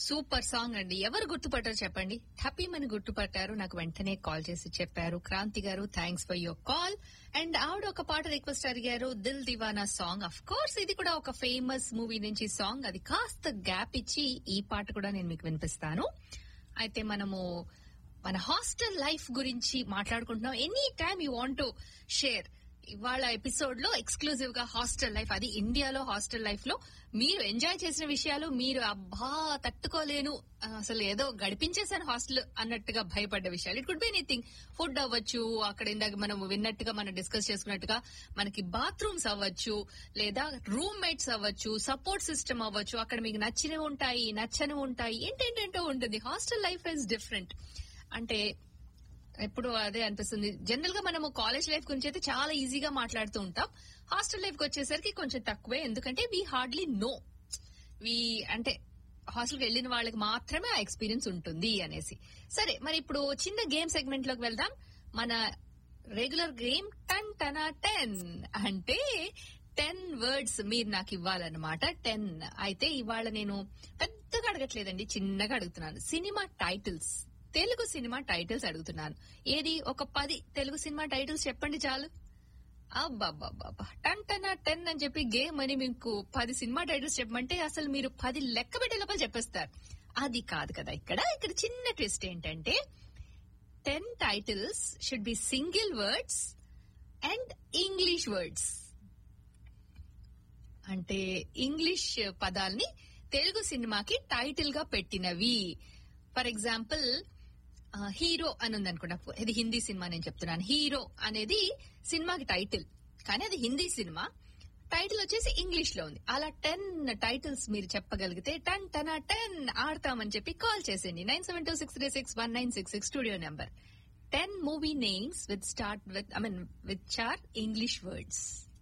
super song అండి ఎవరు గుర్తుపట్టారు చెప్పండి హ్యాపీమని గుర్తుపట్టారు నాకు వెంటనే కాల్ చేసి చెప్పారు Kranti garu thanks for your call and ఆవిడ ఒక పాట రిక్వెస్ట్ అడిగారు Dil Deewana song of course ఇది కూడా ఒక ఫేమస్ మూవీ నుంచి సాంగ్ అది కాస్త గ్యాప్ ఇచ్చి ఈ పాట కూడా నేను మీకు వినిపిస్తాను అయితే మనము మన హాస్టల్ లైఫ్ గురించి మాట్లాడుకుంటున్నాం any time you want to share ఇవాళ ఎపిసోడ్ లో ఎక్స్క్లూజివ్ గా హాస్టల్ లైఫ్ అది ఇండియాలో హాస్టల్ లైఫ్ లో మీరు ఎంజాయ్ చేసిన విషయాలు మీరు అబ్బా తట్టుకోలేను అసలు ఏదో గడిపించేసాను హాస్టల్ అన్నట్టుగా భయపడ్డ విషయాలు it could be anything food అవ్వచ్చు అక్కడ ఇందాక మనం విన్నట్టుగా మనం డిస్కస్ చేసుకున్నట్టుగా మనకి బాత్రూమ్స్ అవ్వచ్చు లేదా రూమ్ మేట్స్ అవ్వచ్చు సపోర్ట్ సిస్టమ్ అవ్వచ్చు అక్కడ మీకు నచ్చినవి ఉంటాయి నచ్చని ఉంటాయి ఏంటేంటంటో ఉంటుంది హాస్టల్ లైఫ్ ఇస్ డిఫరెంట్ అంటే ఎప్పుడు అదే అనిపిస్తుంది జనరల్ గా మనము కాలేజ్ లైఫ్ గురించి అయితే చాలా ఈజీగా మాట్లాడుతూ ఉంటాం హాస్టల్ లైఫ్ కి వచ్చేసరికి కొంచెం తక్కువే ఎందుకంటే వీ హార్డ్లీ నో వి అంటే హాస్టల్కి వెళ్ళిన వాళ్ళకి మాత్రమే ఆ ఎక్స్పీరియన్స్ ఉంటుంది అనేసి సరే మరి ఇప్పుడు చిన్న గేమ్ సెగ్మెంట్ లోకి వెళ్దాం మన రెగ్యులర్ గేమ్ టన్ టనా టెన్ అంటే టెన్ వర్డ్స్ మీరు నాకు ఇవ్వాలన్నమాట టెన్ అయితే ఇవాళ నేను పెద్దగా అడగట్లేదండి చిన్నగా అడుగుతున్నాను cinema titles Telugu cinema titles అడుగుతున్నాను ఏది ఒక పది తెలుగు సినిమా టైటిల్స్ చెప్పండి చాలు అబ్బాబ్బాబ్బా టన్ టన్ టెన్ అని చెప్పి గేమ్ అని మీకు పది సినిమా టైటిల్స్ చెప్పమంటే అసలు మీరు పది లెక్క పెట్టే లోపల చెప్పేస్తారు అది కాదు కదా ఇక్కడ ఇక్కడ చిన్న ట్విస్ట్ ఏంటంటే ten titles should be single words and English words అంటే ఇంగ్లీష్ పదాల్ని తెలుగు సినిమాకి టైటిల్ గా పెట్టినవి ఫర్ ఎగ్జాంపుల్ హీరో అని ఉంది అనుకుంటా ఇది హిందీ సినిమా నేను చెప్తున్నాను హీరో అనేది సినిమాకి టైటిల్ కానీ అది హిందీ సినిమా టైటిల్ వచ్చేసి ఇంగ్లీష్ లో ఉంది అలా టెన్ టైటిల్స్ మీరు చెప్పగలిగితే టెన్ టెన్ టెన్ ఆడతామని చెప్పి కాల్ చేసేయండి nine seven two six three six one nine six six studio number ten movie names with start with I mean with చార్ ఇంగ్లీష్ వర్డ్స్